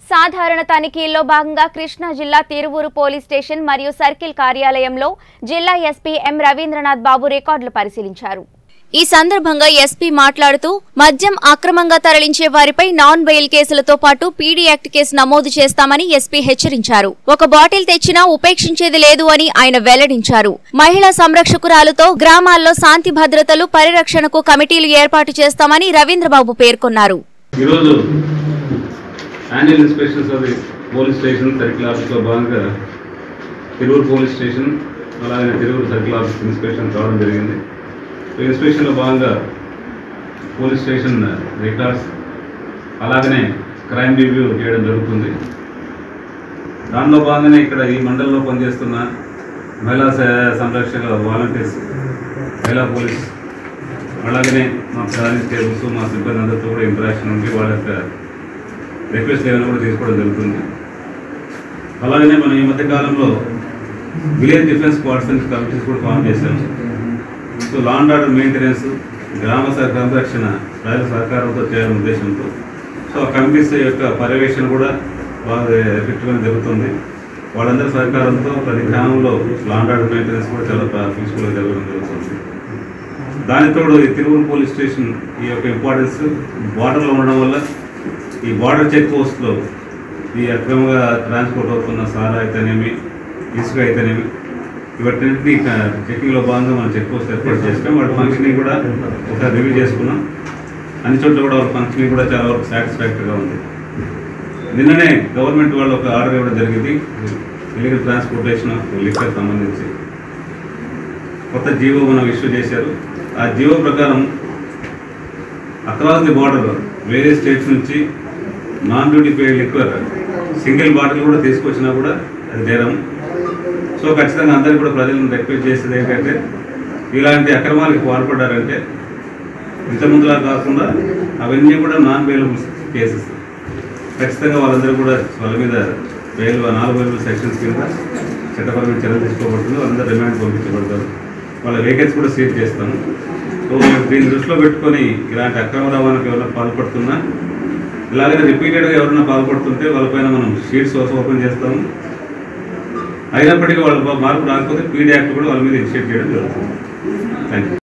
సాధారణ తనిఖీల్లో భాగంగా కృష్ణా జిల్లా తిరువూరు పోలీస్ స్టేషన్ మరియు సర్కిల్ కార్యాలయంలో జిల్లా ఎస్పీ ఎం రవీంద్రనాథ్ బాబు రికార్డులు పరిశీలించారు ఈ సందర్భంగా ఎస్పీ మాట్లాడుతూ మద్యం అక్రమంగా తరలించే వారిపై నాన్ బెయిల్ కేసులతో పాటు పీడీ యాక్ట్ కేసు నమోదు చేస్తామని ఎస్పీ హెచ్చరించారు ఒక బాటిల్ తెచ్చినా ఉపేక్షించేది లేదు అని ఆయన వెల్లడించారు మహిళా సంరక్షకురాలతో గ్రామాల్లో శాంతి భద్రతలు పరిరక్షణకు కమిటీలు ఏర్పాటు చేస్తామని రవీంద్రబాబు పేర్కొన్నారు ఈరోజు annual inspections of the police station circle ఆఫీస్లో భాగంగా తిరువురు పోలీస్ స్టేషన్ అలాగే తిరువురు సర్కిల్ ఆఫీస్ ఇన్స్పెక్షన్ కావడం జరిగింది ఈ ఇన్స్పెక్షన్లో భాగంగా పోలీస్ స్టేషన్ రికార్డ్స్ అలాగనే క్రైమ్ రివ్యూ చేయడం జరుగుతుంది దానిలో భాగంగానే ఇక్కడ ఈ మండలంలో పనిచేస్తున్న మహిళా స- సంరక్షక వాలంటీర్స్ మహిళా పోలీస్ అలాగనే మా కానిస్టేబుల్స్ మా సిబ్బంది అందరితో కూడా ఇంటరాక్షన్ ఉండి వాళ్ళ యొక్క రిక్వెస్ట్ ఏమైనా కూడా తీసుకోవడం జరుగుతుంది అలాగనే మనం ఈ మధ్య కాలంలో village defence squads and committees కూడా ఫామ్ చేశాము so law and order maintenance గ్రామ స- సంరక్షణ ప్రజల సహకారంతో చేయాలనే ఉద్దేశంతో సో ఆ కమిటీస్ యొక్క పర్యవేక్షణ కూడా బాగా ఎఫెక్టివ్గా జరుగుతుంది వాళ్ళందరి సహకారంతో ప్రతి గ్రామంలో లా అండ్ ఆర్డర్ మెయింటెనెన్స్ కూడా చాలా పీస్ఫుల్గా జరగడం జరుగుతుంది దానితో ఈ తిరువురు పోలీస్ స్టేషన్ ఈ యొక్క ఇంపార్టెన్స్ బార్డర్లో ఉండడం వల్ల ఈ బార్డర్ చెక్ పోస్ట్లో ఈ అక్రమంగా ట్రాన్స్పోర్ట్ అవుతున్న సారా అయితేనేమి ఇసుక అయితేనేమి ఇవన్నింటినీ చెక్కింగ్లో భాగంగా మనం చెక్ పోస్ట్ ఏర్పాటు చేస్తాం వాటి ఫంక్షనింగ్ కూడా ఒక రివ్యూ చేసుకున్నాం అన్ని చోట్ల కూడా వాళ్ళ ఫంక్షనింగ్ కూడా చాలా వరకు సాటిస్ఫాక్టరీగా ఉంది నిన్ననే గవర్నమెంట్ వాళ్ళు ఒక ఆర్డర్ ఇవ్వడం జరిగింది ఇల్లీగల్ ట్రాన్స్పోర్టేషన్ ఆఫ్ లిక్కర్ సంబంధించి కొత్త జీవో మనం ఇష్యూ చేశారు ఆ జీవో ప్రకారం అక్రాస్ ది బార్డర్ వేరే స్టేట్స్ నుంచి non duty paid liquor single bottle కూడా తీసుకొచ్చినా కూడా అది నేరం సో ఖచ్చితంగా అందరికీ కూడా ప్రజలను రిక్వెస్ట్ చేసేది ఏంటంటే ఇలాంటి అక్రమాలకు పాల్పడ్డారంటే ఇంతకుముందులా కాకుండా అవన్నీ కూడా నాన్ బెయిలబుల్ కేసెస్ ఖచ్చితంగా వాళ్ళందరూ కూడా వాళ్ళ మీద బెయిల్ నాలుగు బెయిలబుల్ సెక్షన్స్ కింద చట్టపరమైన చర్యలు తీసుకోబడుతుంది వాళ్ళందరూ రిమాండ్ పంపించబడతారు వాళ్ళ వెహికల్స్ కూడా సీజ్ చేస్తాము సో దీన్ని దృష్టిలో పెట్టుకొని ఇలాంటి అక్రమ రవాణాకు ఎవరైనా పాల్పడుతున్నా ఇలాగనే రిపీటెడ్గా ఎవరైనా పాల్పడుతుంటే వాళ్ళపైన మనం షీట్స్ ఓపెన్ చేస్తాము అయినప్పటికీ వాళ్ళ మార్పు రాకపోతే పీడీ యాక్ట్ కూడా వాళ్ళ మీద ఇనిషియేట్ చేయడం జరుగుతుంది థ్యాంక్ యూ